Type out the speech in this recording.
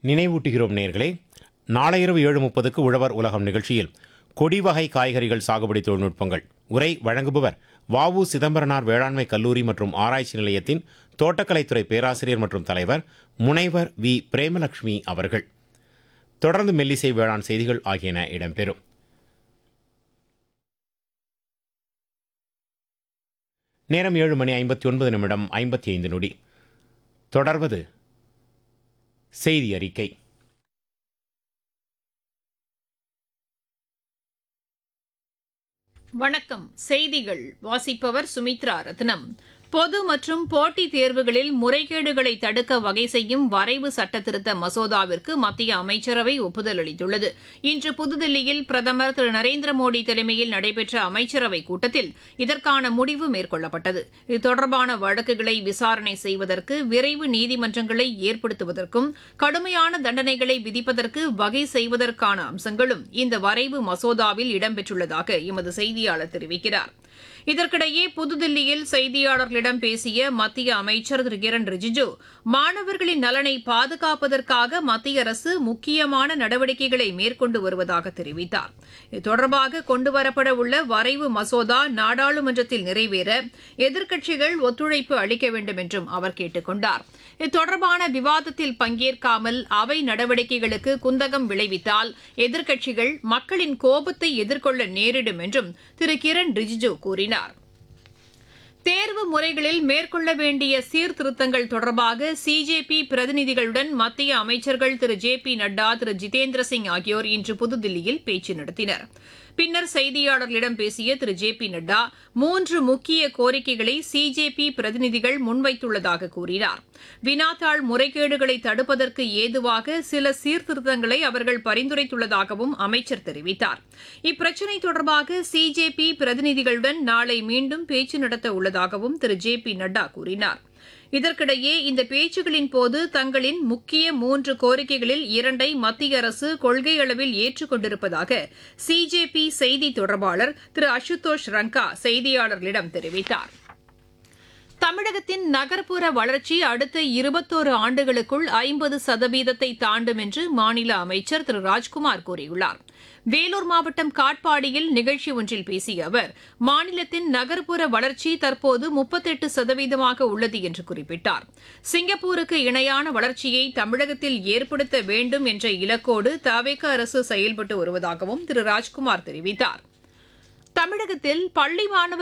நினைவூட்டுகிறோம் நேர்களே நாளை இரவு ஏழு முப்பதுக்கு உழவர் உலகம் நிகழ்ச்சியில் கொடி வகை காய்கறிகள் சாகுபடி தொழில்நுட்பங்கள் உரை வழங்குபவர் வாவு சிதம்பரனார் வேளாண்மை கல்லூரி மற்றும் ஆராய்ச்சி நிலையத்தின் தோட்டக்கலைத்துறை பேராசிரியர் மற்றும் தலைவர் முனைவர் வி பிரேமலட்சுமி அவர்கள் தொடர்ந்து மெல்லிசை வேளாண் செய்திகள் ஆகியன இடம்பெறும் நேரம் ஏழு மணி ஐம்பத்தி ஒன்பது நிமிடம் ஐம்பத்தி ஐந்து நொடி தொடர்வது செய்தி அறிக்கை வணக்கம் செய்திகள் வாசிப்பவர் சுமித்ரா ரத்னம் பொது மற்றும் போட்டித் தேர்வுகளில் முறைகேடுகளை தடுக்க வகை செய்யும் வரைவு சட்டத்திருத்த மசோதாவிற்கு மத்திய அமைச்சரவை ஒப்புதல் அளித்துள்ளது இன்று புதுதில்லியில் பிரதமர் திரு நரேந்திர மோடி தலைமையில் நடைபெற்ற அமைச்சரவைக் கூட்டத்தில் இதற்கான முடிவு மேற்கொள்ளப்பட்டது இது தொடர்பான வழக்குகளை விசாரணை செய்வதற்கு விரைவு நீதிமன்றங்களை ஏற்படுத்துவதற்கும் கடுமையான தண்டனைகளை விதிப்பதற்கு வகை செய்வதற்கான அம்சங்களும் இந்த வரைவு மசோதாவில் இடம்பெற்றுள்ளதாக எமது செய்தியாளர் தெரிவிக்கிறார் இதற்கிடையே புதுதில்லியில் செய்தியாளர்களிடம் பேசிய மத்திய அமைச்சர் திரு கிரண் ரிஜிஜு மாணவர்களின் நலனை பாதுகாப்பதற்காக மத்திய அரசு முக்கியமான நடவடிக்கைகளை மேற்கொண்டு வருவதாக தெரிவித்தார் இது தொடர்பாக கொண்டுவரப்பட உள்ள வரைவு மசோதா நாடாளுமன்றத்தில் நிறைவேற எதிர்க்கட்சிகள் ஒத்துழைப்பு அளிக்க வேண்டும் என்றும் அவர் கேட்டுக் கொண்டார் இது தொடர்பான விவாதத்தில் பங்கேற்காமல் அவை நடவடிக்கைகளுக்கு குந்தகம் விளைவித்தால் எதிர்க்கட்சிகள் மக்களின் கோபத்தை எதிர்கொள்ள நேரிடும் என்றும் திரு கிரண் ரிஜிஜு கூறினார் தேர்வு முறைகளில் மேற்கொள்ள வேண்டிய சீர்திருத்தங்கள் தொடர்பாக சிஜேபி பிரதிநிதிகளுடன் மத்திய அமைச்சர்கள் திரு ஜே பி நட்டா திரு ஜிதேந்திர சிங் ஆகியோர் இன்று புதுதில்லியில் பேச்சு நடத்தினர் பின்னர் செய்தியாளர்களிடம் பேசிய திரு ஜே பி நட்டா மூன்று முக்கிய கோரிக்கைகளை சிஜேபி பிரதிநிதிகள் முன்வைத்துள்ளதாக கூறினார் வினாத்தாள் முறைகேடுகளை தடுப்பதற்கு ஏதுவாக சில சீர்திருத்தங்களை அவர்கள் பரிந்துரைத்துள்ளதாகவும் அமைச்சர் தெரிவித்தார் இப்பிரச்சினை தொடர்பாக சிஜேபி பிரதிநிதிகளுடன் நாளை மீண்டும் பேச்சு நடத்த உள்ளதாகவும் திரு ஜே பி நட்டா கூறினார் இதற்கிடையே இந்த பேச்சுகளின் போது தங்களின் முக்கிய மூன்று கோரிக்கைகளில் இரண்டை மத்திய அரசு கொள்கை அளவில் ஏற்றுக் கொண்டிருப்பதாக சிஜேபி செய்தி தொடர்பாளர் திரு அசுதோஷ் ரங்கா செய்தியாளர்களிடம் தெரிவித்தார் தமிழகத்தின் நகர்ப்புற வளர்ச்சி அடுத்த இருபத்தோரு ஆண்டுகளுக்குள் ஐம்பது சதவீதத்தை தாண்டும் என்று மாநில அமைச்சர் திரு ராஜ்குமார் கூறியுள்ளார் வேலூர் மாவட்டம் காட்பாடியில் நிகழ்ச்சி ஒன்றில் பேசிய அவர் மாநிலத்தின் நகர்ப்புற வளர்ச்சி தற்போது முப்பத்தெட்டு சதவீதமாக உள்ளது என்று குறிப்பிட்டார் சிங்கப்பூருக்கு இணையான வளர்ச்சியை தமிழகத்தில் ஏற்படுத்த வேண்டும் என்ற இலக்கோடு தவேக அரசு செயல்பட்டு வருவதாகவும் திரு ராஜ்குமார் தெரிவித்தார் தமிழகத்தில் பள்ளி மாணவர்